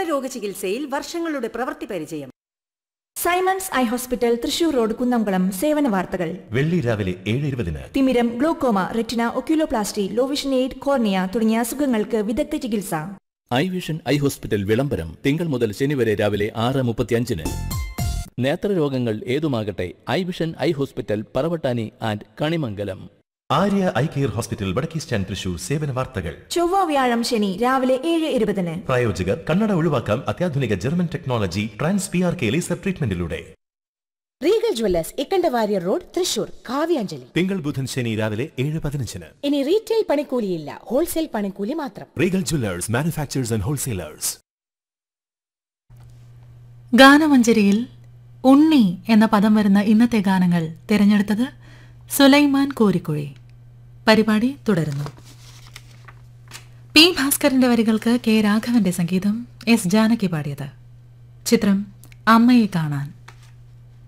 നേത്രരോഗ ചികിത്സയിൽ വർഷങ്ങളുടെ പ്രവൃത്തി പരിചയം Simons eye hospital Thrissur road Kunnamkulam സേവന വാർത്തകൾ വെള്ളി രാവിലെ ഏഴ് ഇരുപതിന് തിമിരം glaucoma retina oculoplasty low vision aid cornea തുടങ്ങിയ അസുഖങ്ങൾക്ക് വിദഗ്ധ ചികിത്സ ഐ വിഷൻ ഐ ഹോസ്പിറ്റൽ വിളംബരം തിങ്കൾ മുതൽ ശനി വരെ രാവിലെ ആറ് മുപ്പത്തിയഞ്ചിന് നേത്രരോഗങ്ങൾ ഏതുമാകട്ടെ eye vision eye hospital Paravattani and Kanimangalam Arya eye care hospital Vadakke stand Thrissur സേവന വാർത്തകൾ ചൊവ്വ വ്യാഴം ശനി രാവിലെ ഏഴ് ഇരുപതിന് പ്രായോജകർ കണ്ണട ഒഴിവാക്കാം അത്യാധുനിക German technology trans P R K laser ട്രീറ്റ്മെന്റിലൂടെ Regal jewellers Ikkandawarrier road Thrissur Kavyanjali തിങ്കൾ ബുധൻ ശനി രാവിലെ ഏഴ് പതിനഞ്ചിന് ഇനി റീറ്റെയിൽ പണിക്കൂലിയില്ല ഹോൾസെയിൽ പണിക്കൂലി മാത്രം Regal jewellers manufacturers and wholesalers ഗാനമഞ്ജരിയിൽ ഉണ്ണി എന്ന പദം വരുന്ന ഇന്നത്തെ ഗാനങ്ങൾ തിരഞ്ഞെടുത്തത് സുലൈമാൻ കോരിക്കുഴി പരിപാടി തുടരുന്നു പി ഭാസ്കരന്റെ വരികൾക്ക് കെ രാഘവന്റെ സംഗീതം എസ് ജാനകി പാടിയത് ചിത്രം അമ്മയെ കാണാൻ